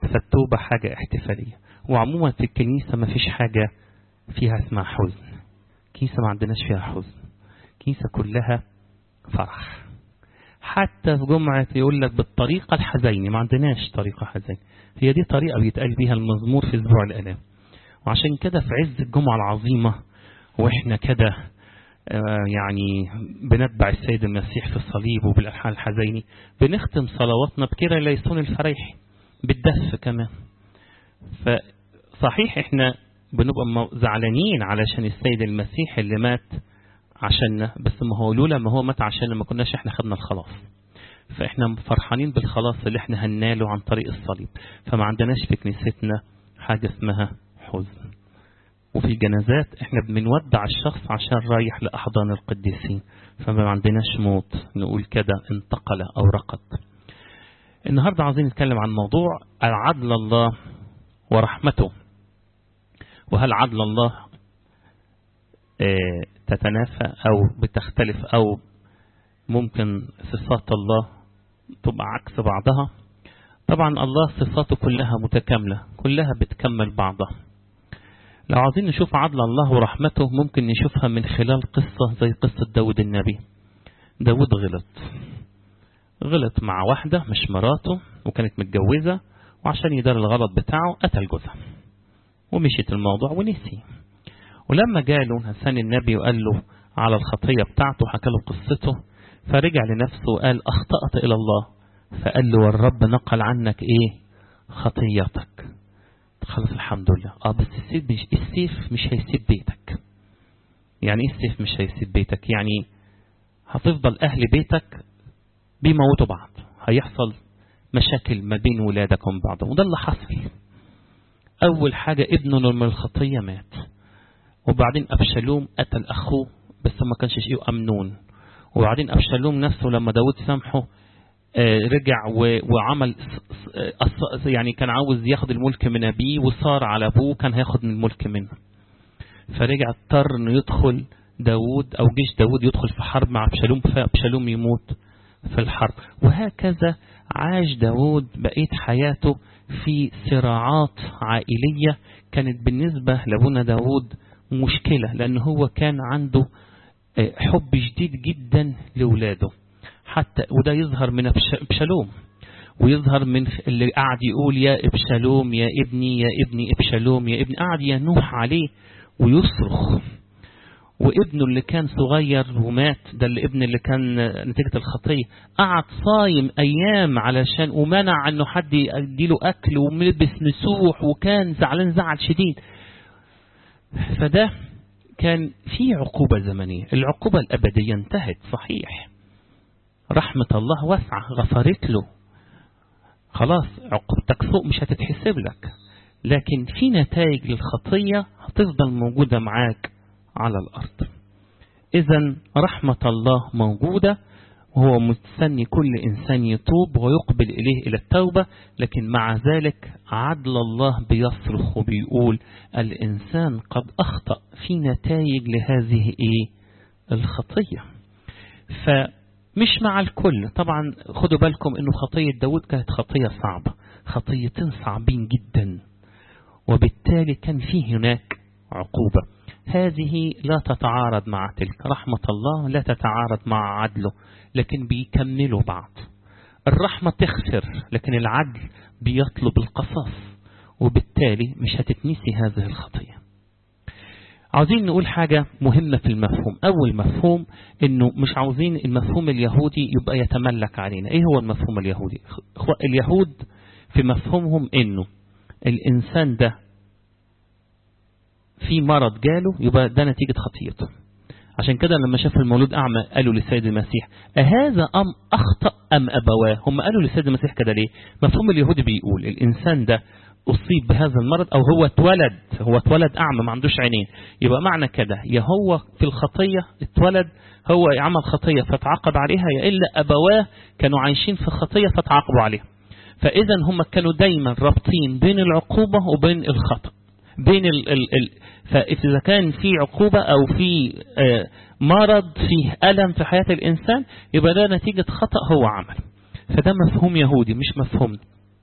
فالتوبة حاجة احتفالية وعموما في الكنيسة ما فيش حاجة فيها اسمها حزن كنيسة ما عندناش فيها حزن كنيسة كلها فرح حتى في جمعة يقول لك بالطريقة الحزينة ما عندناش طريقة حزينة هي دي طريقة بيتقال بيها المزمور في أسبوع الآلام وعشان كده في عز الجمعة العظيمة وإحنا كده يعني بنتبع السيد المسيح في الصليب وبالألحان الحزيني بنختم صلواتنا بكرة ليسون الفريح بالدف كمان فصحيح احنا بنبقى زعلانين علشان السيد المسيح اللي مات عشاننا بس ما هو لولا ما هو مات عشان ما كناش احنا خدنا الخلاص فاحنا فرحانين بالخلاص اللي احنا هنناله عن طريق الصليب فما عندناش في كنيستنا حاجة اسمها حزن وفي الجنازات احنا بنودع الشخص عشان رايح لأحضان القديسين فما عندناش موت نقول كده انتقل أو رقد النهاردة عايزين نتكلم عن موضوع العدل الله ورحمته وهل عدل الله اه تتنافى أو بتختلف أو ممكن صفات الله تبقى عكس بعضها طبعا الله صفاته كلها متكاملة كلها بتكمل بعضها لو عايزين نشوف عدل الله ورحمته ممكن نشوفها من خلال قصة زي قصة داود النبي داود غلط غلط مع واحدة مش مراته وكانت متجوزة وعشان يدار الغلط بتاعه قتل جوزها ومشيت الموضوع ونسي ولما جاله حسان النبي وقال له على الخطية بتاعته حكى له قصته فرجع لنفسه وقال أخطأت إلى الله فقال له والرب نقل عنك إيه خطيتك خلاص الحمد لله اه بس السيف مش السيف مش هيسيب بيتك يعني ايه السيف مش هيسيب بيتك يعني هتفضل اهل بيتك بيموتوا بعض هيحصل مشاكل ما بين ولادكم بعض وده اللي حصل اول حاجة ابنه من الخطية مات وبعدين ابشالوم قتل اخوه بس ما كانش شيء امنون وبعدين ابشالوم نفسه لما داود سامحه رجع وعمل يعني كان عاوز ياخد الملك من أبيه وصار على أبوه كان هياخد من الملك منه فرجع اضطر انه يدخل داود أو جيش داود يدخل في حرب مع أبشالوم فأبشالوم يموت في الحرب وهكذا عاش داود بقية حياته في صراعات عائلية كانت بالنسبة لابونا داود مشكلة لأن هو كان عنده حب شديد جدا لولاده حتى وده يظهر من ابشالوم ويظهر من اللي قاعد يقول يا ابشالوم يا ابني يا ابني ابشالوم يا ابني قاعد ينوح عليه ويصرخ وابنه اللي كان صغير ومات ده الابن اللي كان نتيجة الخطية قعد صايم أيام علشان ومنع أنه حد يديله أكل وملبس نسوح وكان زعلان زعل شديد فده كان في عقوبة زمنية العقوبة الأبدية انتهت صحيح رحمة الله واسعة غفرت له خلاص عقوبتك فوق مش هتتحسب لك لكن في نتائج للخطية هتفضل موجودة معاك على الأرض إذا رحمة الله موجودة وهو مستني كل إنسان يتوب ويقبل إليه إلى التوبة لكن مع ذلك عدل الله بيصرخ وبيقول الإنسان قد أخطأ في نتائج لهذه إيه الخطية فمش مع الكل طبعا خدوا بالكم أنه خطية داود كانت خطية صعبة خطيتين صعبين جدا وبالتالي كان فيه هناك عقوبة هذه لا تتعارض مع تلك رحمة الله لا تتعارض مع عدله لكن بيكملوا بعض الرحمة تخسر لكن العدل بيطلب القصاص وبالتالي مش هتتنسي هذه الخطية عاوزين نقول حاجة مهمة في المفهوم أول مفهوم أنه مش عاوزين المفهوم اليهودي يبقى يتملك علينا إيه هو المفهوم اليهودي اليهود في مفهومهم أنه الإنسان ده في مرض جاله يبقى ده نتيجة خطيته عشان كده لما شاف المولود أعمى قالوا للسيد المسيح أهذا أم أخطأ أم أبواه هم قالوا للسيد المسيح كده ليه مفهوم اليهودي بيقول الإنسان ده أصيب بهذا المرض أو هو اتولد هو اتولد أعمى ما عندوش عينين يبقى معنى كده يا هو في الخطية اتولد هو عمل خطية فتعاقب عليها يا إلا أبواه كانوا عايشين في خطية فتعاقبوا عليها فإذا هم كانوا دايما رابطين بين العقوبة وبين الخطأ بين ال ال ال فإذا كان في عقوبة أو في مرض فيه ألم في حياة الإنسان يبقى ده نتيجة خطأ هو عمل فده مفهوم يهودي مش مفهوم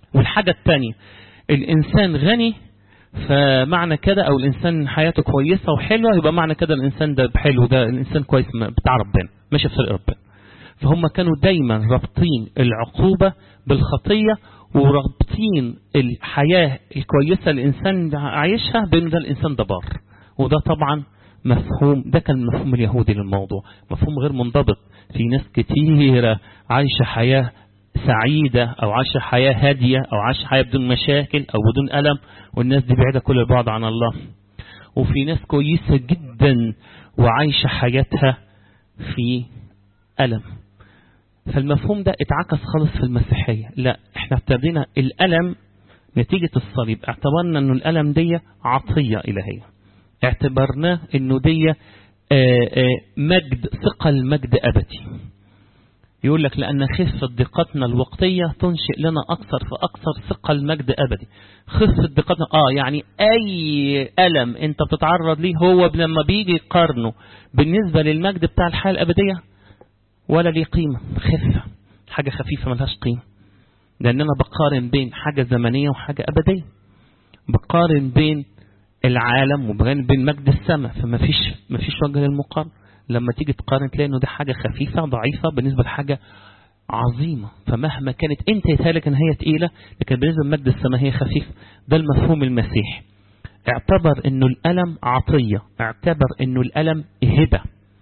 والحاجة الثانية الإنسان غني فمعنى كده أو الإنسان حياته كويسة وحلوة يبقى معنى كده الإنسان ده حلو ده الإنسان كويس بتاع ربنا ماشي في طريق ربنا فهم كانوا دايما رابطين العقوبة بالخطية ورابطين الحياة الكويسة الإنسان عايشها بأنه ده الإنسان ده بار وده طبعا مفهوم ده كان المفهوم اليهودي للموضوع مفهوم غير منضبط في ناس كتيرة عايشة حياة سعيدة أو عايشة حياة هادية أو عايشة حياة بدون مشاكل أو بدون ألم والناس دي بعيدة كل البعد عن الله وفي ناس كويسة جدا وعايشة حياتها في ألم فالمفهوم ده اتعكس خالص في المسيحية لا احنا ابتدينا الألم نتيجة الصليب اعتبرنا انه الألم دي عطية إلهية اعتبرناه انه دي مجد ثقل مجد أبدي يقول لك لأن خفة دقتنا الوقتية تنشئ لنا أكثر فأكثر ثقل مجد أبدي خفة دقتنا آه يعني أي ألم أنت بتتعرض ليه هو لما بيجي يقارنه بالنسبة للمجد بتاع الحياة الأبدية ولا ليه قيمة خفة حاجة خفيفة ملهاش قيمة لأن أنا بقارن بين حاجة زمنية وحاجة أبدية بقارن بين العالم وبين بين مجد السماء فما فيش ما فيش وجه للمقارنة لما تيجي تقارن تلاقي انه دي حاجة خفيفة ضعيفة بالنسبة لحاجة عظيمة فمهما كانت انت يتهالك ان هي تقيلة لكن بالنسبة لمجد السماء هي خفيفة ده المفهوم المسيحي اعتبر انه الألم عطية اعتبر انه الألم هبة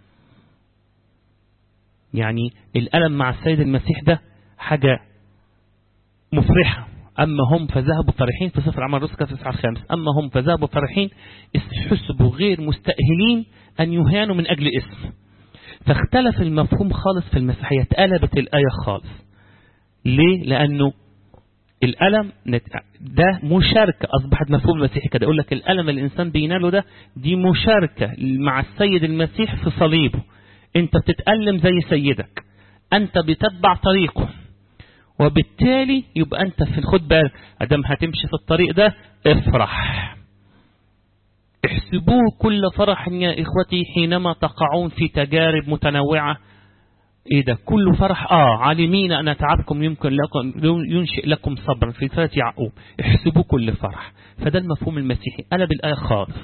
يعني الألم مع السيد المسيح ده حاجة مفرحة أما هم فذهبوا فرحين في سفر عمل رسكة في الخامس أما هم فذهبوا فرحين حسبوا غير مستأهلين أن يهانوا من أجل اسم فاختلف المفهوم خالص في المسيحية اتقلبت الآية خالص ليه؟ لأنه الألم ده مشاركة أصبحت مفهوم المسيحي كده يقول لك الألم الإنسان بيناله ده دي مشاركة مع السيد المسيح في صليبه أنت بتتألم زي سيدك أنت بتتبع طريقه وبالتالي يبقى أنت في الخد بالك أدام هتمشي في الطريق ده افرح احسبوه كل فرح يا إخوتي حينما تقعون في تجارب متنوعة ايه ده كل فرح اه عالمين ان تعبكم يمكن لكم ينشئ لكم صبرا في ثلاث يعقوب احسبوا كل فرح فده المفهوم المسيحي قلب الايه خالص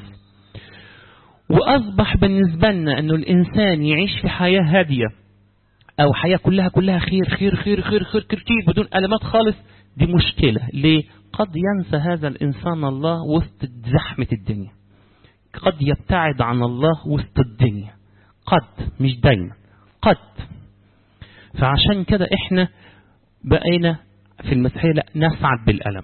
واصبح بالنسبه لنا انه الانسان يعيش في حياه هاديه او حياه كلها كلها خير خير خير خير خير كتير بدون المات خالص دي مشكله ليه قد ينسى هذا الانسان الله وسط زحمه الدنيا قد يبتعد عن الله وسط الدنيا قد مش دايما قد فعشان كده احنا بقينا في المسيحية لا نسعد بالألم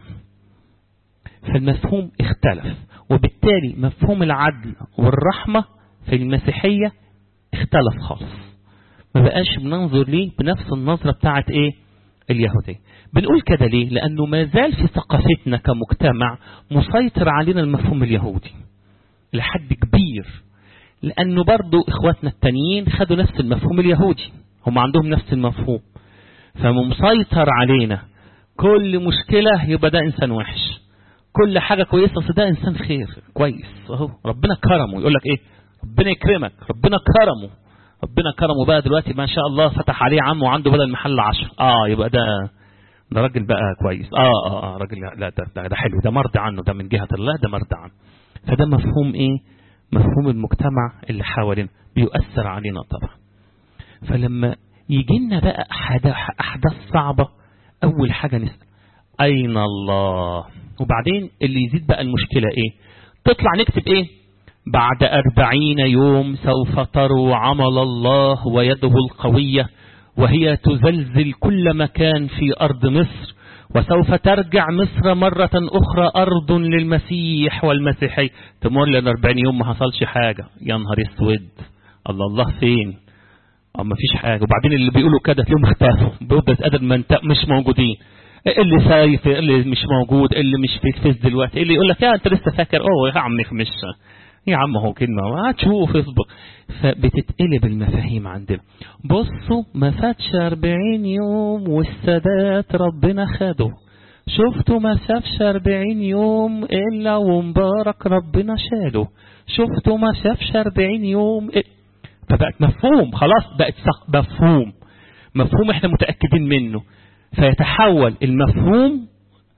فالمفهوم اختلف وبالتالي مفهوم العدل والرحمة في المسيحية اختلف خالص ما بقاش بننظر ليه بنفس النظرة بتاعت ايه اليهودية بنقول كده ليه لأنه ما زال في ثقافتنا كمجتمع مسيطر علينا المفهوم اليهودي لحد كبير لأنه برضو إخواتنا التانيين خدوا نفس المفهوم اليهودي هم عندهم نفس المفهوم فمسيطر علينا كل مشكلة يبقى ده إنسان وحش كل حاجة كويسة أصل ده إنسان خير كويس أهو ربنا كرمه يقول لك إيه ربنا يكرمك ربنا كرمه ربنا كرمه بقى دلوقتي ما شاء الله فتح عليه عم وعنده بدل محل عشر اه يبقى ده ده راجل بقى كويس اه اه, آه راجل لا ده, ده, ده حلو ده مرضى عنه ده من جهة الله ده مرضى عنه فده مفهوم ايه مفهوم المجتمع اللي حوالينا بيؤثر علينا طبعا فلما يجي لنا بقى أحداث صعبة أول حاجة نسأل أين الله وبعدين اللي يزيد بقى المشكلة إيه تطلع نكتب إيه بعد أربعين يوم سوف تروا عمل الله ويده القوية وهي تزلزل كل مكان في أرض مصر وسوف ترجع مصر مرة أخرى أرض للمسيح والمسيحي تمر لنا 40 يوم ما حصلش حاجة يا نهار اسود الله الله فين ما فيش حاجة وبعدين اللي بيقولوا كده تلاقيهم اختفوا بيبقى قدر ما انت مش موجودين اللي سايف اللي مش موجود اللي مش في الفيس دلوقتي اللي يقول لك يا انت لسه فاكر اوه يا عمي مش يا عم هو كلمة هتشوف اصبر فبتتقلب المفاهيم عندنا بصوا ما فاتش 40 يوم والسادات ربنا خده شفتوا ما شافش 40 يوم إلا ومبارك ربنا شاله شفتوا ما شافش 40 يوم إلا فبقت مفهوم خلاص بقت مفهوم مفهوم احنا متأكدين منه فيتحول المفهوم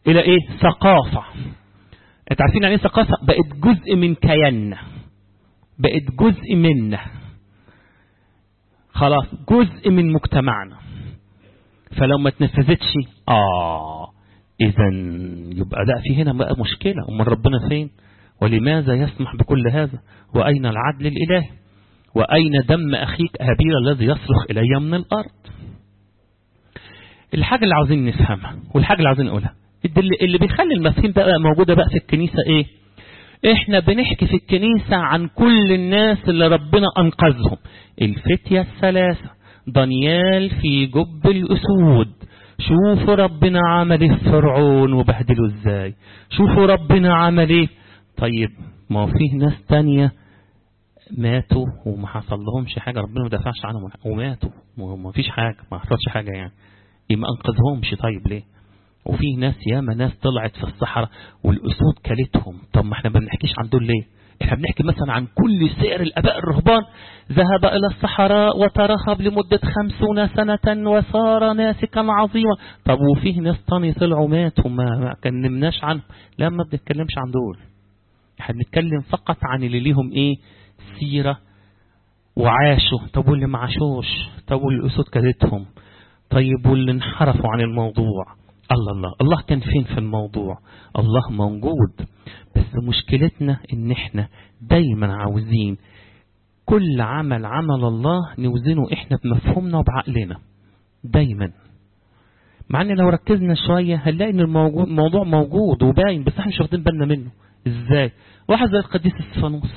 إلى إيه ثقافة أنت عارفين يعني إيه ثقافة بقت جزء من كياننا بقت جزء منا خلاص جزء من مجتمعنا فلو ما تنفذتش آه إذا يبقى لا في هنا بقى مشكلة أمال ربنا فين ولماذا يسمح بكل هذا وأين العدل الإلهي وأين دم أخيك هابيل الذي يصرخ إلي من الأرض الحاجة اللي عاوزين نفهمها والحاجة اللي عاوزين نقولها اللي بيخلي المفاهيم بقى موجودة بقى في الكنيسة إيه احنا بنحكي في الكنيسة عن كل الناس اللي ربنا أنقذهم الفتية الثلاثة دانيال في جب الأسود شوفوا ربنا عمل ايه في فرعون وبهدله ازاي شوفوا ربنا عمل ايه طيب ما هو فيه ناس تانية ماتوا وما حصل لهمش حاجة ربنا ما دفعش عنهم وماتوا وما فيش حاجة ما حصلش حاجة يعني يبقى ما انقذهمش طيب ليه وفي ناس ياما ناس طلعت في الصحراء والأسود كلتهم طب ما احنا ما بنحكيش عن دول ليه احنا بنحكي مثلا عن كل سير الأباء الرهبان ذهب إلى الصحراء وترهب لمدة خمسون سنة وصار ناسكا عظيما طب وفيه ناس تاني طلعوا ماتوا ما كلمناش عنهم لا ما بنتكلمش عن دول احنا بنتكلم فقط عن اللي ليهم ايه سيرة وعاشوا طب واللي ما عاشوش طب والأسود كلتهم طيب واللي انحرفوا عن الموضوع الله الله الله كان فين في الموضوع الله موجود بس مشكلتنا ان احنا دايما عاوزين كل عمل عمل الله نوزنه احنا بمفهومنا وبعقلنا دايما مع ان لو ركزنا شوية هنلاقي ان الموضوع موجود وباين بس احنا مش واخدين بالنا منه ازاي واحد زي القديس السفانوس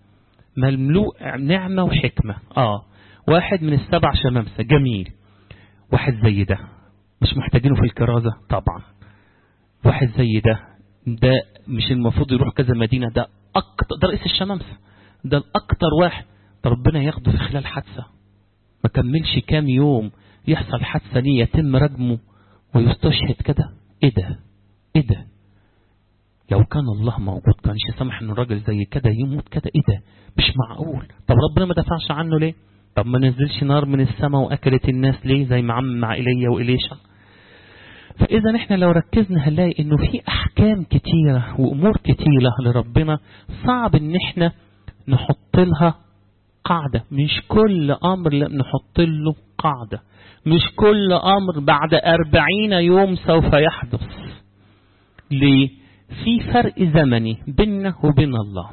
مملوء نعمة وحكمة اه واحد من السبع شمامسة جميل واحد زي ده مش محتاجينه في الكرازة طبعا واحد زي ده ده مش المفروض يروح كذا مدينة ده أكتر ده رئيس الشمامسة ده الأكتر واحد ربنا ياخده في خلال حادثة ما كملش كام يوم يحصل حادثة ليه يتم رجمه ويستشهد كده ايه ده ايه ده لو كان الله موجود كانش يسمح ان الراجل زي كده يموت كده ايه ده مش معقول طب ربنا ما دفعش عنه ليه طب ما نزلش نار من السماء واكلت الناس ليه زي ما عمل مع ايليا وإليشا فإذا احنا لو ركزنا هنلاقي انه في احكام كتيرة وامور كتيرة لربنا صعب ان احنا نحط لها قاعدة مش كل امر نحط له قاعدة مش كل امر بعد اربعين يوم سوف يحدث ليه في فرق زمني بيننا وبين الله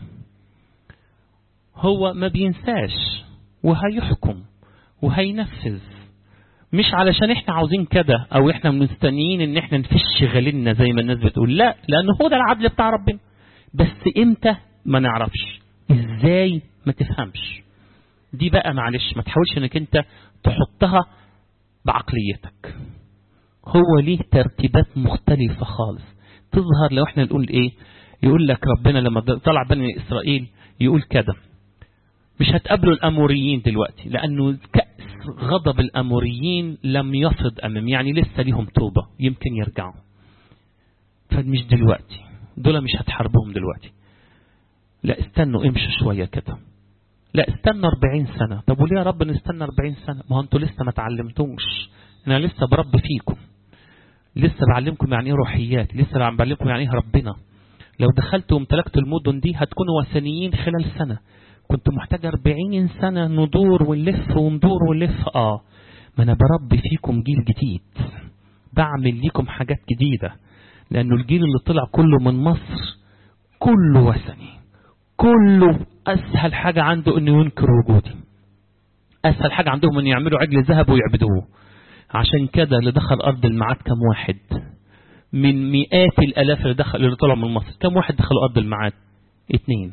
هو ما بينساش وهيحكم وهينفذ مش علشان احنا عاوزين كده او احنا مستنيين ان احنا نفش غليلنا زي ما الناس بتقول لا لانه هو ده العدل بتاع ربنا بس امتى ما نعرفش ازاي ما تفهمش دي بقى معلش ما تحاولش انك انت تحطها بعقليتك هو ليه ترتيبات مختلفة خالص تظهر لو احنا نقول ايه يقول لك ربنا لما طلع بني اسرائيل يقول كده مش هتقابلوا الاموريين دلوقتي لانه كأس غضب الاموريين لم يفض امام يعني لسه ليهم توبة يمكن يرجعوا فمش دلوقتي دول مش هتحاربهم دلوقتي لا استنوا امشوا شوية كده لا استنى 40 سنة طب وليه يا رب نستنى 40 سنة ما هو انتوا لسه ما تعلمتوش انا لسه برب فيكم لسه بعلمكم يعني ايه روحيات لسه بعلمكم يعني ايه ربنا لو دخلتوا وامتلكتوا المدن دي هتكونوا وثنيين خلال سنة كنت محتاج 40 سنة ندور ونلف وندور ونلف اه ما انا بربي فيكم جيل جديد بعمل ليكم حاجات جديدة لانه الجيل اللي طلع كله من مصر كله وثني كله اسهل حاجة عنده انه ينكر وجودي اسهل حاجة عندهم ان يعملوا عجل ذهب ويعبدوه عشان كده اللي دخل ارض المعاد كم واحد من مئات الالاف اللي دخل اللي طلعوا من مصر كم واحد دخلوا ارض المعاد اتنين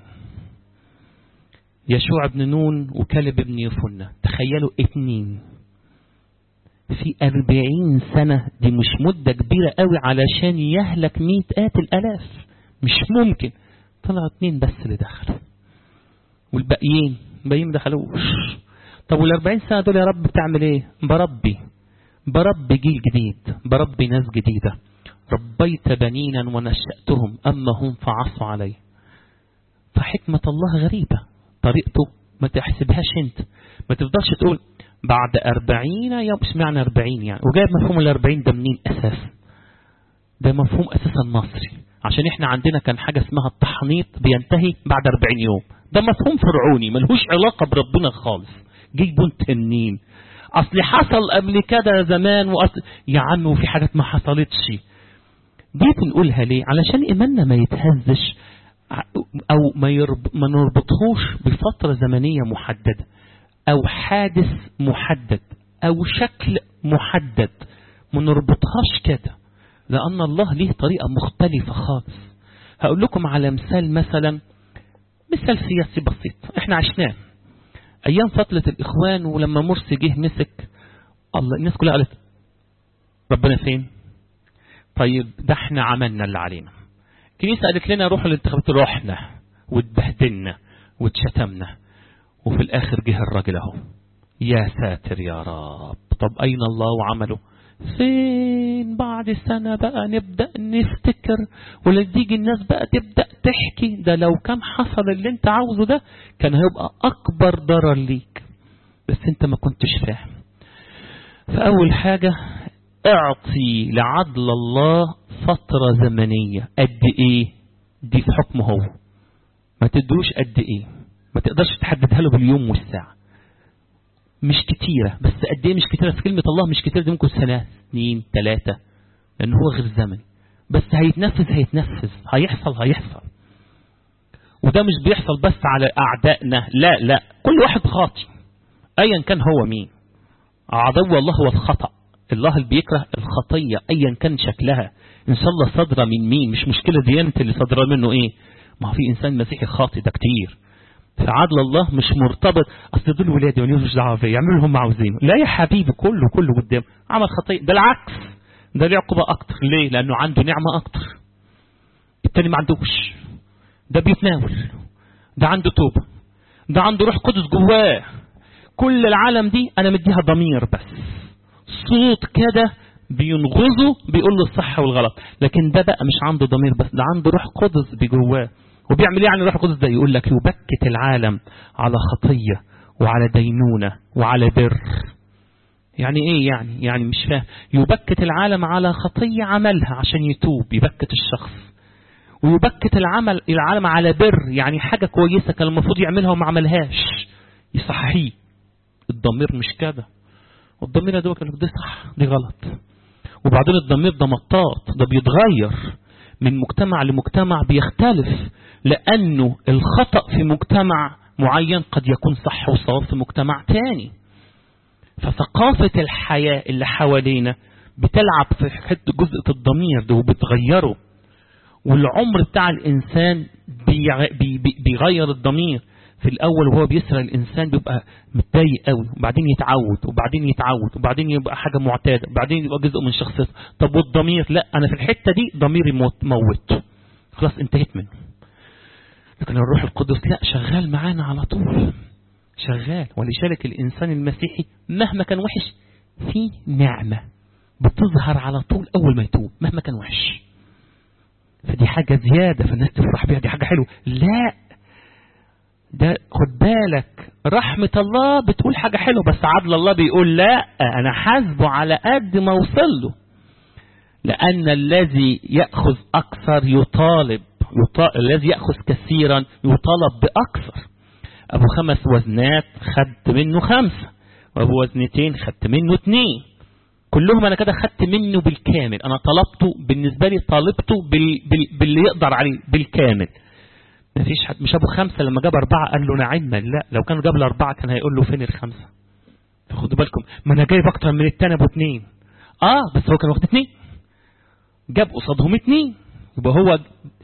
يشوع بن نون وكلب بن يفنة تخيلوا اتنين في أربعين سنة دي مش مدة كبيرة قوي علشان يهلك مئات الألاف مش ممكن طلعوا اتنين بس اللي دخلوا والباقيين الباقيين ما دخلوش طب والأربعين سنة دول يا رب بتعمل ايه بربي بربي جيل جديد بربي ناس جديدة ربيت بنينا ونشأتهم أما هم فعصوا علي فحكمة الله غريبة طريقته ما تحسبهاش انت ما تفضلش تقول بعد أربعين يوم اشمعنى أربعين يعني وجايب مفهوم الأربعين ده منين أساسا ده مفهوم اساسا مصري عشان احنا عندنا كان حاجة اسمها التحنيط بينتهي بعد 40 يوم ده مفهوم فرعوني ملهوش علاقة بربنا خالص جيبوا انت منين اصل حصل قبل كده زمان واصل يا عم وفي حاجات ما حصلتش دي بنقولها ليه علشان ايماننا ما يتهزش او ما, يرب... ما نربطهوش بفترة زمنية محددة او حادث محدد او شكل محدد ما نربطهاش كده لان الله ليه طريقة مختلفة خالص هقول لكم على مثال مثلا مثال سياسي بسيط احنا عشناه ايام فترة الاخوان ولما مرسي جه مسك الله الناس كلها قالت ربنا فين طيب ده احنا عملنا اللي علينا الكنيسة قالت لنا روحوا الانتخابات رحنا واتبهدلنا واتشتمنا وفي الاخر جه الراجل اهو يا ساتر يا رب طب اين الله وعمله فين بعد سنة بقى نبدأ نفتكر ولا تيجي الناس بقى تبدأ تحكي ده لو كان حصل اللي انت عاوزه ده كان هيبقى اكبر ضرر ليك بس انت ما كنتش فاهم فاول حاجة اعطي لعدل الله فترة زمنية قد ايه دي في حكمه هو ما تدوش قد ايه ما تقدرش تحددها له باليوم والساعة مش كتيرة بس قد ايه مش كتيرة في كلمة الله مش كتيرة دي ممكن سنة اثنين ثلاثة لان هو غير زمني بس هيتنفذ هيتنفذ هيحصل هيحصل وده مش بيحصل بس على اعدائنا لا لا كل واحد خاطي ايا كان هو مين عدو الله هو الخطأ الله اللي بيكره الخطية ايا كان شكلها ان شاء الله صادرة من مين مش مشكلة ديانة اللي صادرة منه ايه ما في انسان مسيحي خاطي ده كتير فعدل الله مش مرتبط اصل دول ولادي مش دعوه بيا يعملوا اللي هم عاوزينه لا يا حبيبي كله كله قدام عمل خطيه ده العكس ده ليه عقوبه اكتر ليه لانه عنده نعمه اكتر التاني ما عندوش ده بيتناول ده عنده توبه ده عنده روح قدس جواه كل العالم دي انا مديها ضمير بس صوت كده بينغزه بيقول له الصح والغلط لكن ده بقى مش عنده ضمير بس ده عنده روح قدس بجواه وبيعمل ايه يعني الروح القدس ده يقول لك يبكت العالم على خطية وعلى دينونة وعلى بر يعني ايه يعني يعني مش فاهم يبكت العالم على خطية عملها عشان يتوب يبكت الشخص ويبكت العمل العالم على بر يعني حاجة كويسة كان المفروض يعملها وما عملهاش يصحيه الضمير مش كده الضمير ده كان دي صح دي غلط وبعدين الضمير ده مطاط ده بيتغير من مجتمع لمجتمع بيختلف لأنه الخطأ في مجتمع معين قد يكون صح وصواب في مجتمع تاني فثقافة الحياة اللي حوالينا بتلعب في حتة جزء الضمير ده وبتغيره والعمر بتاع الإنسان بيغير الضمير في الأول وهو بيسرى الإنسان بيبقى متضايق قوي وبعدين يتعود وبعدين يتعود وبعدين يبقى حاجة معتادة وبعدين يبقى جزء من شخصيته طب والضمير لا أنا في الحتة دي ضميري موت خلاص انتهيت منه لكن الروح القدس لا شغال معانا على طول شغال ولذلك الإنسان المسيحي مهما كان وحش في نعمة بتظهر على طول أول ما يتوب مهما كان وحش فدي حاجة زيادة فالناس تفرح بيها دي حاجة حلوة لا ده خد بالك رحمة الله بتقول حاجة حلوة بس عدل الله بيقول لا أنا حاسبه على قد ما وصل له لأن الذي يأخذ أكثر يطالب الذي يأخذ كثيرا يطالب بأكثر أبو خمس وزنات خدت منه خمسة وأبو وزنتين خدت منه اثنين كلهم أنا كده خدت منه بالكامل أنا طلبته بالنسبة لي طالبته بال... بال... باللي يقدر عليه بالكامل ما فيش حد مش أبو خمسة لما جاب أربعة قال له نعما لا لو كان جاب الأربعة كان هيقول له فين الخمسة فخدوا بالكم ما أنا جايب أكتر من التاني أبو اتنين آه بس هو كان واخد اتنين جاب قصادهم اتنين يبقى هو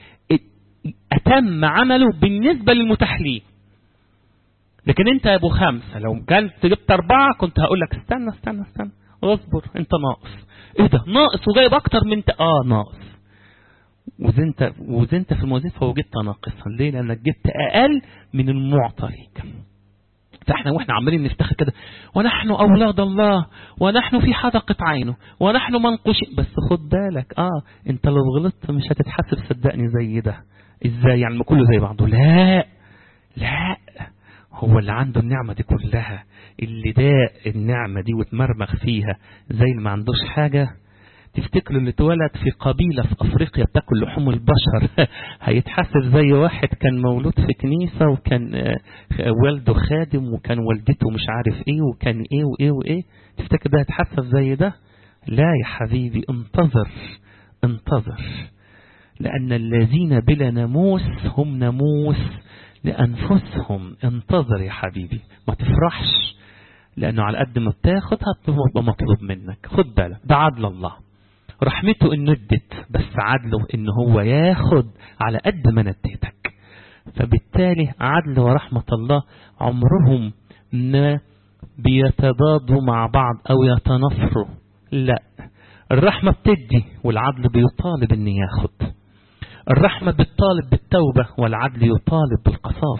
أتم عمله بالنسبة للمتاح ليه لكن انت يا ابو خمسة لو كانت جبت اربعة كنت هقول لك استنى استنى استنى اصبر انت ناقص ايه ده ناقص وجايب اكتر من انت اه ناقص وزنت وزنت في الموازين فوجدت ناقصا ليه لانك جبت اقل من المعطى ليك فاحنا واحنا عمالين نفتخر كده ونحن اولاد الله ونحن في حدقة عينه ونحن منقوشين بس خد بالك اه انت لو غلطت مش هتتحسب صدقني زي ده ازاي يعني ما كله زي بعضه لا لا هو اللي عنده النعمة دي كلها اللي داق النعمة دي وتمرمغ فيها زي اللي ما عندوش حاجة تفتكروا اللي اتولد في قبيلة في أفريقيا بتاكل لحوم البشر هيتحاسب زي واحد كان مولود في كنيسة وكان والده خادم وكان والدته مش عارف ايه وكان ايه وايه وايه تفتكر ده هيتحاسب زي ده لا يا حبيبي انتظر انتظر لأن الذين بلا ناموس هم ناموس لأنفسهم انتظر يا حبيبي ما تفرحش لأنه على قد ما بتاخد هتبقى مطلوب منك خد بالك ده عدل الله رحمته إنه ادت بس عدله إن هو ياخد على قد ما نديتك فبالتالي عدل ورحمة الله عمرهم ما بيتضادوا مع بعض أو يتنافروا لا الرحمة بتدي والعدل بيطالب إن ياخد الرحمة بتطالب بالتوبة والعدل يطالب بالقصاص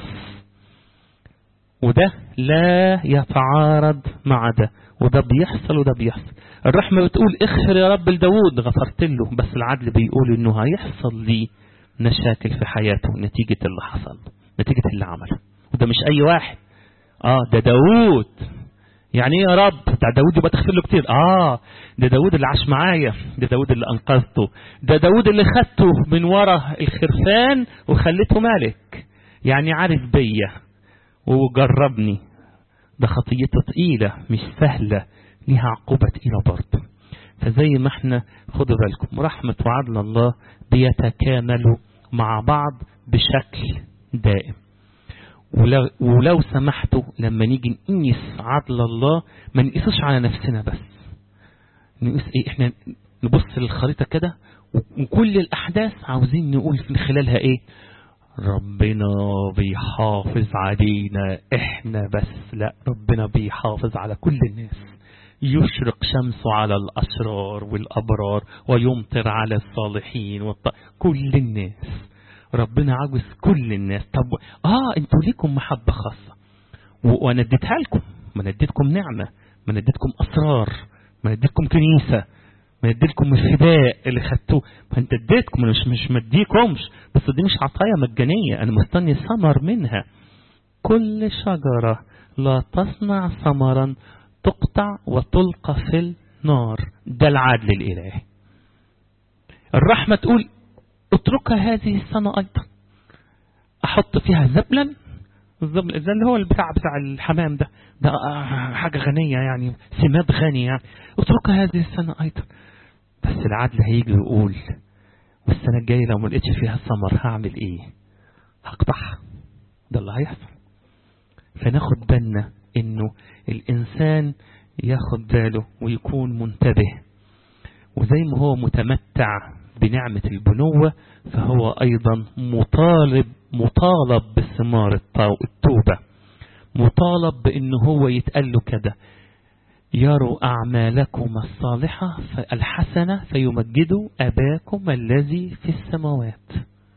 وده لا يتعارض مع ده وده بيحصل وده بيحصل الرحمة بتقول اغفر يا رب لداود غفرت له بس العدل بيقول انه هيحصل لي مشاكل في حياته نتيجة اللي حصل نتيجة اللي عمله وده مش اي واحد اه ده داود يعني ايه يا رب ده داود يبقى تغفر له كتير اه ده داود اللي عاش معايا ده داود اللي انقذته ده داود اللي خدته من ورا الخرفان وخليته ملك يعني عارف بيا وجربني ده خطيته تقيلة مش سهلة ليها عقوبة تقيلة برضه فزي ما احنا خدوا بالكم رحمة وعدل الله بيتكاملوا مع بعض بشكل دائم ولو, ولو سمحتوا لما نيجي نقيس عدل الله ما نقيسوش على نفسنا بس نقيس ايه احنا نبص للخريطة كده وكل الأحداث عاوزين نقول من خلالها ايه ربنا بيحافظ علينا احنا بس لا ربنا بيحافظ على كل الناس يشرق شمسه على الأشرار والأبرار ويمطر على الصالحين والط... كل الناس ربنا عاوز كل الناس طب اه انتوا ليكم محبة خاصة وانا اديتها لكم ما اديتكم نعمة ما اديتكم اسرار ما اديتكم كنيسة ما اديتكم الفداء اللي خدتوه ما انت اديتكم انا مش مش مديكمش بس دي مش عطايا مجانية انا مستني ثمر منها كل شجرة لا تصنع ثمرا تقطع وتلقى في النار ده العدل الالهي الرحمة تقول اتركها هذه السنة أيضا أحط فيها زبلا الزبل ده اللي هو البتاع بتاع الحمام ده ده حاجة غنية يعني سماد غني يعني اتركها هذه السنة أيضا بس العدل هيجي يقول والسنة الجاية لو ما لقيتش فيها ثمر هعمل ايه هقطعها ده اللي هيحصل فناخد بالنا انه الانسان ياخد باله ويكون منتبه وزي ما هو متمتع بنعمة البنوة فهو أيضا مطالب مطالب بثمار التوبة مطالب بأنه هو يتقال له كده يروا أعمالكم الصالحة الحسنة فيمجدوا أباكم الذي في السماوات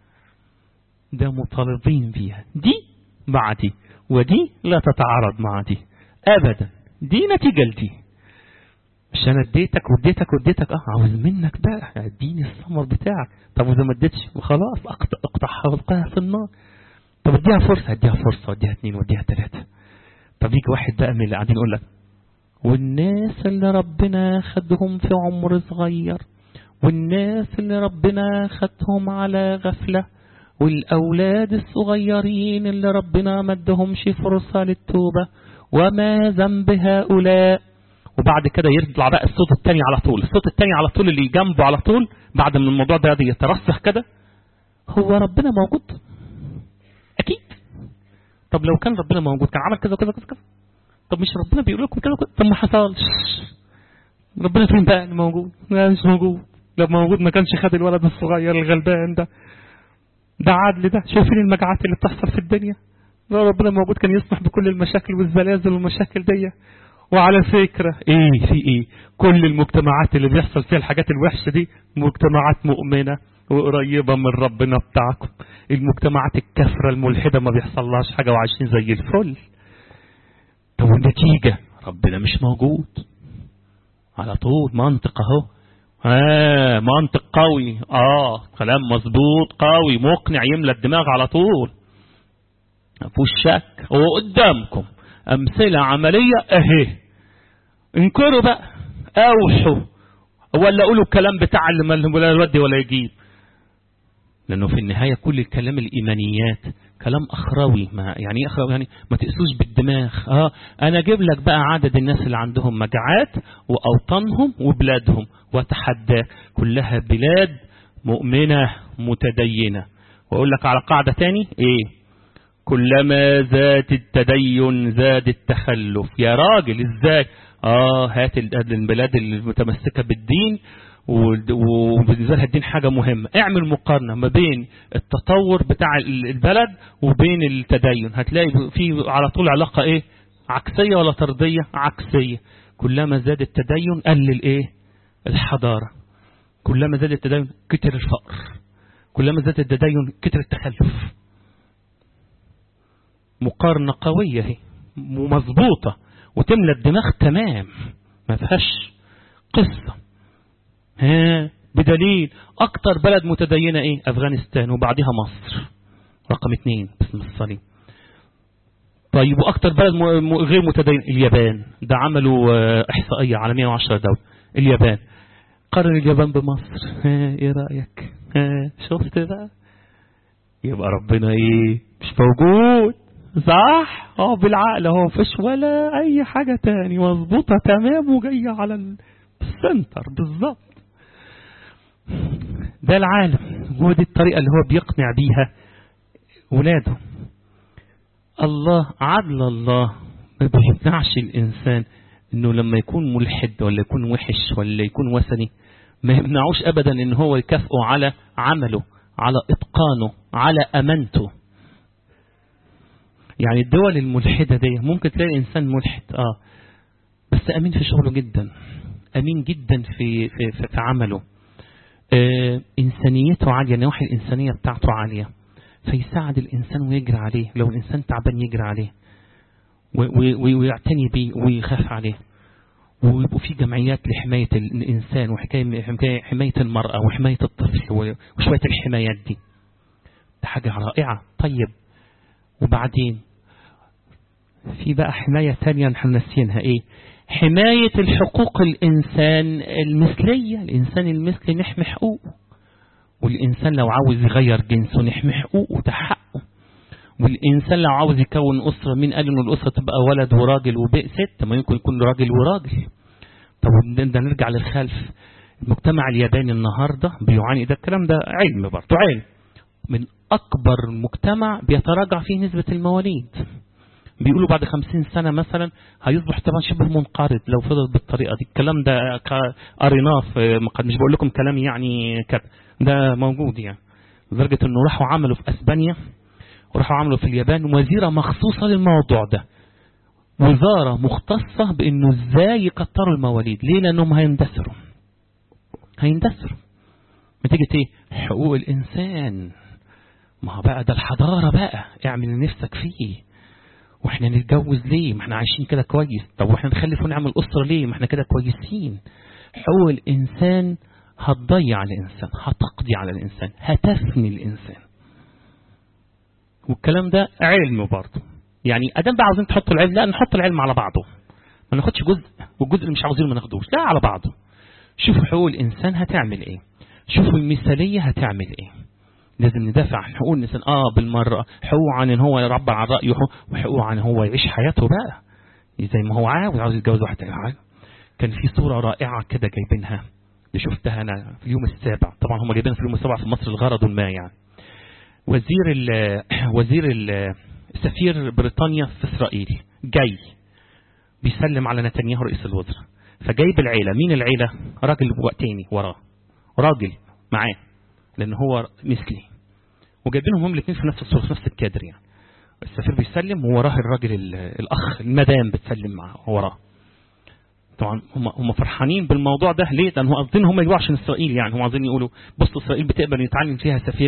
ده مطالبين بيها دي مع دي ودي لا تتعارض مع دي أبدا دي نتيجة لدي مش انا اديتك واديتك واديتك اه عاوز منك بقى اديني الثمر بتاعك طب واذا ما اديتش خلاص اقطعها والقاها في النار طب اديها فرصه اديها فرصه واديها اثنين واديها ثلاثه طب يجي واحد بقى من اللي قاعدين يقول لك والناس اللي ربنا خدهم في عمر صغير والناس اللي ربنا خدهم على غفله والاولاد الصغيرين اللي ربنا مدهمش فرصه للتوبه وما ذنب هؤلاء وبعد كده يطلع بقى الصوت الثاني على طول الصوت الثاني على طول اللي جنبه على طول بعد ما الموضوع ده يترسخ كده هو ربنا موجود اكيد طب لو كان ربنا موجود كان عمل كذا وكذا وكذا كذا طب مش ربنا بيقول لكم كذا وكذا طب ما حصلش ربنا فين بقى اللي موجود لا مش موجود لو موجود ما كانش خد الولد الصغير الغلبان ده ده عدل ده شايفين المجاعات اللي بتحصل في الدنيا لو ربنا موجود كان يسمح بكل المشاكل والزلازل والمشاكل دي وعلى فكرة ايه في ايه كل المجتمعات اللي بيحصل فيها الحاجات الوحشة دي مجتمعات مؤمنة وقريبة من ربنا بتاعكم المجتمعات الكفرة الملحدة ما بيحصلهاش حاجة وعايشين زي الفل طب والنتيجة ربنا مش موجود على طول منطق اهو آه منطق قوي اه كلام مظبوط قوي مقنع يملى الدماغ على طول مفيش شك هو قدامكم أمثلة عملية أهي انكروا بقى أوحوا ولا أقولوا الكلام بتاع اللي ولا يودي ولا يجيب لأنه في النهاية كل الكلام الإيمانيات كلام أخروي ما يعني إيه أخروي يعني ما تقسوش بالدماغ آه أنا أجيب لك بقى عدد الناس اللي عندهم مجاعات وأوطانهم وبلادهم وأتحدى كلها بلاد مؤمنة متدينة وأقول لك على قاعدة تاني إيه كلما زاد التدين زاد التخلف يا راجل ازاي اه هات البلاد المتمسكة بالدين وبالنسبة لها الدين حاجة مهمة اعمل مقارنة ما بين التطور بتاع البلد وبين التدين هتلاقي في على طول علاقة ايه عكسية ولا طردية عكسية كلما زاد التدين قلل ايه الحضارة كلما زاد التدين كتر الفقر كلما زاد التدين كتر التخلف مقارنة قوية هي ومظبوطة وتملى الدماغ تمام ما فيهاش قصة ها بدليل اكتر بلد متدينة ايه افغانستان وبعدها مصر رقم اثنين باسم الصليب طيب واكتر بلد غير متدين اليابان ده عملوا احصائية على 110 دولة اليابان قارن اليابان بمصر ها ايه رأيك ها شفت بقى يبقى ربنا ايه مش موجود صح اه بالعقل اهو مفيش ولا اي حاجة تاني مظبوطة تمام وجاية على السنتر بالظبط ده العالم ودي الطريقة اللي هو بيقنع بيها ولاده الله عدل الله ما بيمنعش الإنسان انه لما يكون ملحد ولا يكون وحش ولا يكون وثني ما يمنعوش ابدا ان هو يكافئه على عمله على اتقانه على امانته يعني الدول الملحدة دي ممكن تلاقي إنسان ملحد آه بس أمين في شغله جدا أمين جدا في في, في, في عمله آه إنسانيته عالية النواحي الإنسانية بتاعته عالية فيساعد الإنسان ويجري عليه لو الإنسان تعبان يجري عليه ويعتني بيه ويخاف عليه ويبقوا في جمعيات لحماية الإنسان وحماية المرأة وحماية الطفل وشوية الحمايات دي ده حاجة رائعة طيب وبعدين في بقى حماية تانية نحن نسينها ايه حماية الحقوق الإنسان المثلية الإنسان المثلي نحمي حقوقه والإنسان لو عاوز يغير جنسه نحمي حقوقه ده حقه والإنسان لو عاوز يكون أسرة مين قال إنه الأسرة تبقى ولد وراجل وبئ ست ما يمكن يكون راجل وراجل طب ده نرجع للخلف المجتمع الياباني النهاردة بيعاني ده الكلام ده علم برضه علم من أكبر مجتمع بيتراجع فيه نسبة المواليد بيقولوا بعد خمسين سنة مثلا هيصبح طبعا شبه منقرض لو فضل بالطريقة دي الكلام ده قريناه مش بقول لكم كلام يعني كده ده موجود يعني لدرجة انه راحوا عملوا في اسبانيا وراحوا عملوا في اليابان وزيرة مخصوصة للموضوع ده وزارة مختصة بانه ازاي يكتروا المواليد ليه لانهم هيندثروا هيندثروا نتيجة ايه حقوق الانسان ما هو بقى ده الحضارة بقى اعمل نفسك فيه واحنا نتجوز ليه ما احنا عايشين كده كويس طب واحنا نخلف ونعمل أسرة ليه ما احنا كده كويسين حقوق الإنسان هتضيع الإنسان هتقضي على الإنسان هتفني الإنسان والكلام ده علم برضه يعني أدام بقى عاوزين تحطوا العلم لا نحط العلم على بعضه ما ناخدش جزء والجزء اللي مش عاوزينه ما ناخدوش لا على بعضه شوفوا حقوق الإنسان هتعمل ايه شوفوا المثالية هتعمل ايه لازم ندافع عن حقوق الإنسان آه بالمرة حقوق عن إن هو يعبر عن رأيه وحقوق عن هو يعيش حياته بقى زي ما هو عاوز عاوز يتجوز واحدة كان في صورة رائعة كده جايبينها اللي شفتها أنا في اليوم السابع طبعا هم جايبينها في اليوم السابع في مصر الغرض ما يعني وزير ال وزير ال سفير بريطانيا في إسرائيل جاي بيسلم على نتنياهو رئيس الوزراء فجايب العيلة مين العيلة راجل وقتيني وراه راجل معاه لأن هو مثلي وجايبينهم هم الاثنين في نفس الصورة في نفس الكادر يعني السفير بيسلم ووراه الراجل الأخ المدام بتسلم معاه وراه طبعا هم هم فرحانين بالموضوع ده ليه؟ لأن هم قاصدين هم يجوا عشان إسرائيل يعني هم عايزين يقولوا بصوا إسرائيل بتقبل يتعلم فيها سفير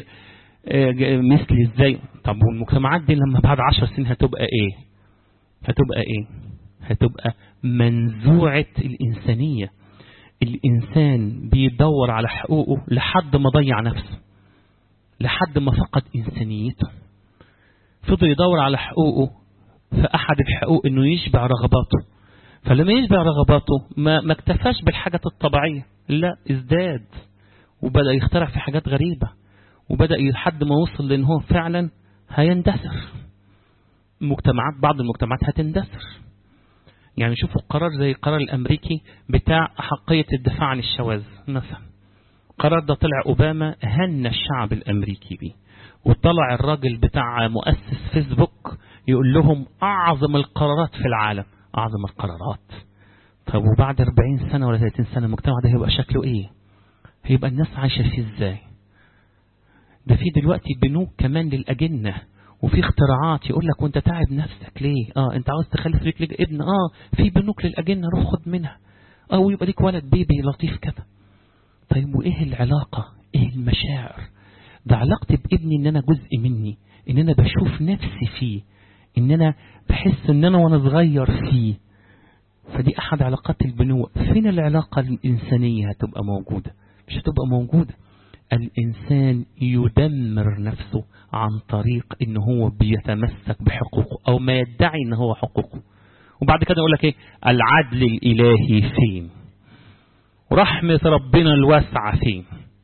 مثلي إزاي؟ طب والمجتمعات دي لما بعد عشر سنين هتبقى إيه؟ هتبقى إيه؟ هتبقى منزوعة الإنسانية الإنسان بيدور على حقوقه لحد ما ضيع نفسه لحد ما فقد إنسانيته فضل يدور على حقوقه فأحد الحقوق أنه يشبع رغباته فلما يشبع رغباته ما, ما اكتفاش بالحاجات الطبيعية لا ازداد وبدأ يخترع في حاجات غريبة وبدأ لحد ما وصل لأن هو فعلا هيندثر مجتمعات بعض المجتمعات هتندثر يعني شوفوا قرار زي القرار الأمريكي بتاع أحقية الدفاع عن الشواذ مثلا القرار ده طلع أوباما هن الشعب الأمريكي بيه وطلع الراجل بتاع مؤسس فيسبوك يقول لهم أعظم القرارات في العالم أعظم القرارات طب وبعد 40 سنة ولا 30 سنة المجتمع ده هيبقى شكله إيه هيبقى الناس عايشة فيه إزاي ده في دلوقتي بنوك كمان للأجنة وفي اختراعات يقول لك وانت تعب نفسك ليه اه انت عاوز تخلف ليك ليك ابن اه في بنوك للأجنة روح خد منها اه ويبقى ليك ولد بيبي لطيف كده طيب وايه العلاقة ايه المشاعر ده علاقتي بابني ان انا جزء مني ان انا بشوف نفسي فيه ان انا بحس ان انا وانا صغير فيه فدي احد علاقات البنوة فين العلاقة الانسانية هتبقى موجودة مش هتبقى موجودة الإنسان يدمر نفسه عن طريق إن هو بيتمسك بحقوقه أو ما يدعي إن هو حقوقه وبعد كده يقول لك إيه العدل الإلهي فين ورحمة ربنا الواسعة فين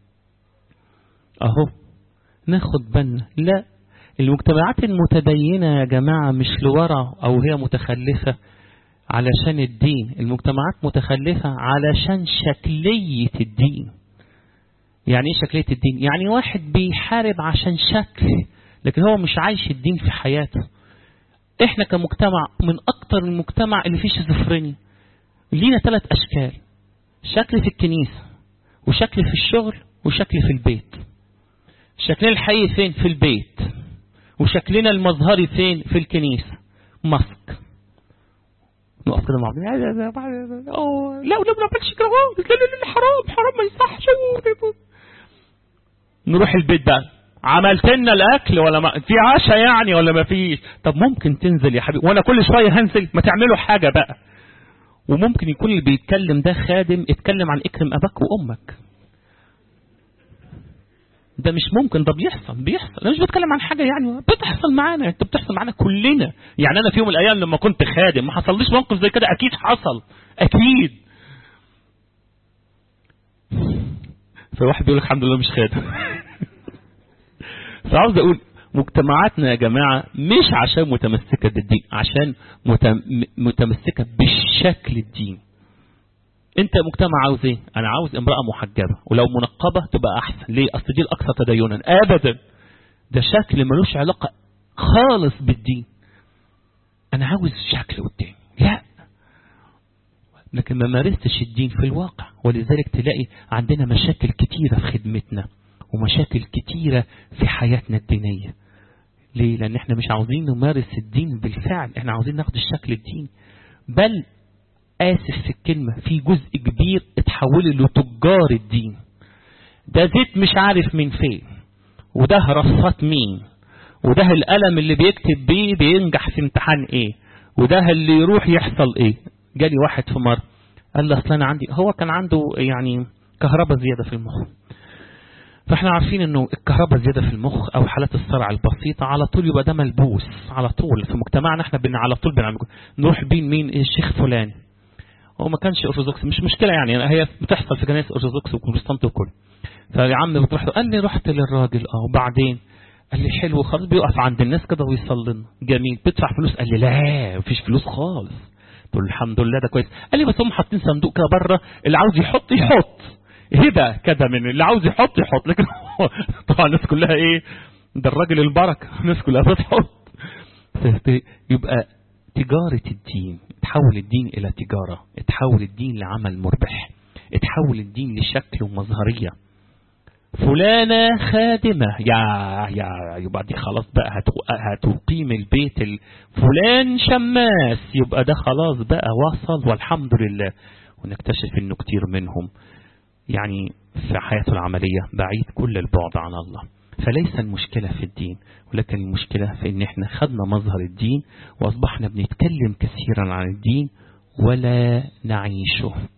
أهو ناخد بالنا لا المجتمعات المتدينة يا جماعة مش لورا أو هي متخلفة علشان الدين المجتمعات متخلفة علشان شكلية الدين يعني ايه شكلية الدين يعني واحد بيحارب عشان شكل لكن هو مش عايش الدين في حياته احنا كمجتمع من اكتر المجتمع اللي فيه شيزوفرينيا لينا ثلاث اشكال شكل في الكنيسة وشكل في الشغل وشكل في البيت شكلنا الحقيقي فين في البيت وشكلنا المظهري فين في الكنيسة ماسك نقف كده مع بعض لا لا ما نعملش كده لا لا لا حرام حرام ما يصحش نروح البيت بقى عملت لنا الاكل ولا ما في عشاء يعني ولا ما فيش طب ممكن تنزل يا حبيبي وانا كل شويه هنزل ما تعملوا حاجه بقى وممكن يكون اللي بيتكلم ده خادم اتكلم عن اكرم اباك وامك ده مش ممكن ده بيحصل بيحصل انا مش بتكلم عن حاجه يعني بتحصل معانا انت بتحصل معانا كلنا يعني انا في يوم من الايام لما كنت خادم ما حصليش موقف زي كده اكيد حصل اكيد فواحد بيقول لك الحمد لله مش خادم فعاوز اقول مجتمعاتنا يا جماعة مش عشان متمسكة بالدين عشان متمسكة بالشكل الديني انت مجتمع عاوز ايه انا عاوز امرأة محجبة ولو منقبة تبقى احسن ليه اصل دي الاكثر تدينا ابدا ده شكل ملوش علاقة خالص بالدين انا عاوز شكل قدامي لا لكن ما مارستش الدين في الواقع ولذلك تلاقي عندنا مشاكل كتيرة في خدمتنا ومشاكل كتيرة في حياتنا الدينية ليه لان احنا مش عاوزين نمارس الدين بالفعل احنا عاوزين ناخد الشكل الديني بل آسف في الكلمة في جزء كبير اتحول لتجار الدين ده زيت مش عارف من فين وده رصات مين وده القلم اللي بيكتب بيه بينجح في امتحان ايه وده اللي يروح يحصل ايه جالي واحد في مرة قال لي اصل انا عندي هو كان عنده يعني كهرباء زيادة في المخ فاحنا عارفين انه الكهرباء زيادة في المخ او حالات الصرع البسيطة على طول يبقى ده ملبوس على طول في مجتمعنا احنا بن على طول بنعمل نروح بين مين الشيخ فلاني هو ما كانش ارثوذكس مش مشكلة يعني هي بتحصل في كنائس ارثوذكس وبروتستانت وكل فيا عم بتروح قال لي رحت للراجل اه وبعدين قال لي حلو خالص بيقف عند الناس كده ويصلي لنا جميل بتدفع فلوس قال لي لا مفيش فلوس خالص قلت له الحمد لله ده كويس قال لي بس هم حاطين صندوق كده بره اللي عاوز يحط يحط هبه كده من اللي عاوز يحط يحط لكن طبعا الناس كلها ايه ده الراجل البركه الناس كلها بتحط يبقى تجارة الدين تحول الدين إلى تجارة تحول الدين لعمل مربح تحول الدين لشكل ومظهرية فلانة خادمة يا يا يبقى دي خلاص بقى هتقيم البيت فلان شماس يبقى ده خلاص بقى وصل والحمد لله ونكتشف انه كتير منهم يعني في حياته العملية بعيد كل البعد عن الله فليس المشكلة في الدين ولكن المشكلة في ان احنا خدنا مظهر الدين واصبحنا بنتكلم كثيرا عن الدين ولا نعيشه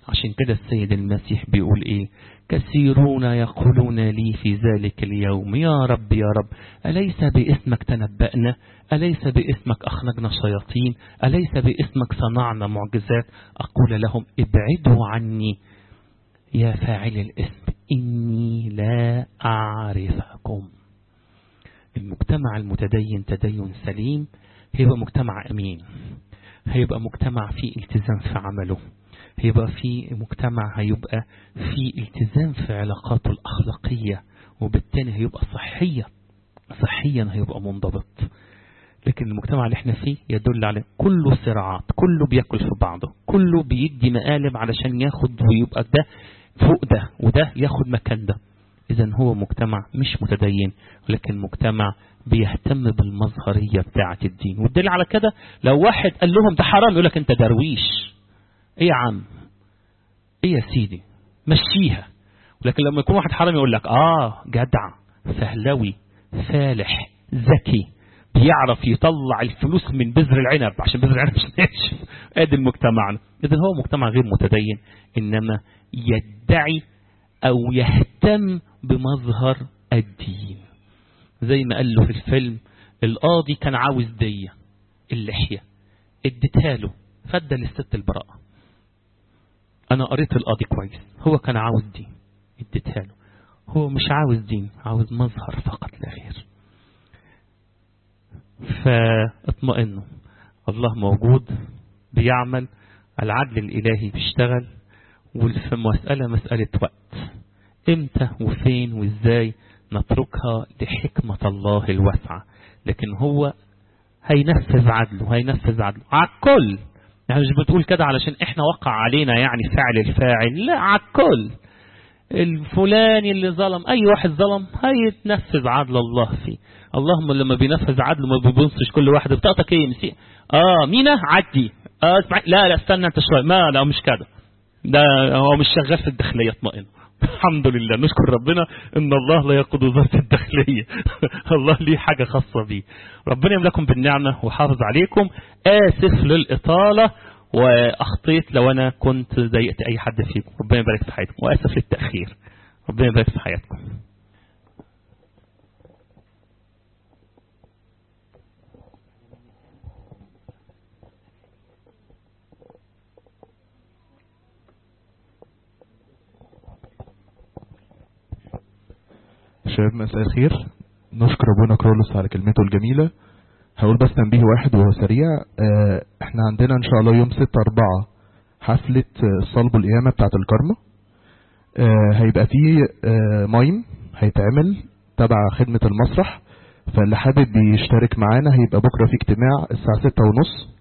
عشان كده السيد المسيح بيقول ايه كثيرون يقولون لي في ذلك اليوم يا رب يا رب أليس باسمك تنبأنا أليس باسمك أخرجنا شياطين أليس باسمك صنعنا معجزات أقول لهم ابعدوا عني يا فاعل الاسم إني لا أعرفكم المجتمع المتدين تدين سليم هيبقى مجتمع أمين هيبقى مجتمع فيه التزام في عمله هيبقى في مجتمع هيبقى في التزام في علاقاته الأخلاقية وبالتالي هيبقى صحيا صحيا هيبقى منضبط لكن المجتمع اللي احنا فيه يدل على كله صراعات كله بياكل في بعضه كله بيدي مقالب علشان ياخد ويبقى ده فوق ده وده ياخد مكان ده اذا هو مجتمع مش متدين ولكن مجتمع بيهتم بالمظهرية بتاعة الدين والدليل على كده لو واحد قال لهم ده حرام يقول لك انت درويش ايه يا عم ايه يا سيدي مشيها لكن لما يكون واحد حرام يقول لك اه جدع فهلوي فالح ذكي بيعرف يطلع الفلوس من بذر العنب عشان بذر العنب مش ناشف ادي المجتمع اذا هو مجتمع غير متدين انما يدعي او يهتم بمظهر الدين زي ما قال له في الفيلم القاضي كان عاوز دية اللحية اديتها له فدى للست البراءة انا قريت القاضي كويس هو كان عاوز دين اديتها له هو مش عاوز دين عاوز مظهر فقط لا غير فاطمئنوا الله موجود بيعمل العدل الإلهي بيشتغل والمسألة مسألة وقت امتى وفين وازاي نتركها لحكمة الله الواسعة لكن هو هينفذ عدله هينفذ عدله على الكل يعني مش بتقول كده علشان احنا وقع علينا يعني فعل الفاعل لا على الكل الفلاني اللي ظلم اي واحد ظلم هيتنفذ عدل الله فيه اللهم لما بينفذ عدله ما بيبصش كل واحد بطاقتك ايه مسيح اه مينا عدي اه اسمع لا لا استنى انت شويه ما لا مش كده ده هو مش شغال في الداخليه اطمئن الحمد لله نشكر ربنا ان الله لا يقود وزاره الداخليه الله ليه حاجه خاصه بيه ربنا يملكم بالنعمه وحافظ عليكم اسف للاطاله واخطيت لو انا كنت ضايقت اي حد فيكم ربنا يبارك في حياتكم واسف للتاخير ربنا يبارك في حياتكم شباب مساء الخير نشكر ابونا كرولوس على كلمته الجميلة هقول بس تنبيه واحد وهو سريع آه، احنا عندنا ان شاء الله يوم ستة اربعة حفلة آه، الصلب والقيامة بتاعة الكرمة آه، هيبقى فيه آه، مايم هيتعمل تبع خدمة المسرح فاللي حابب يشترك معانا هيبقى بكرة في اجتماع الساعة ستة ونص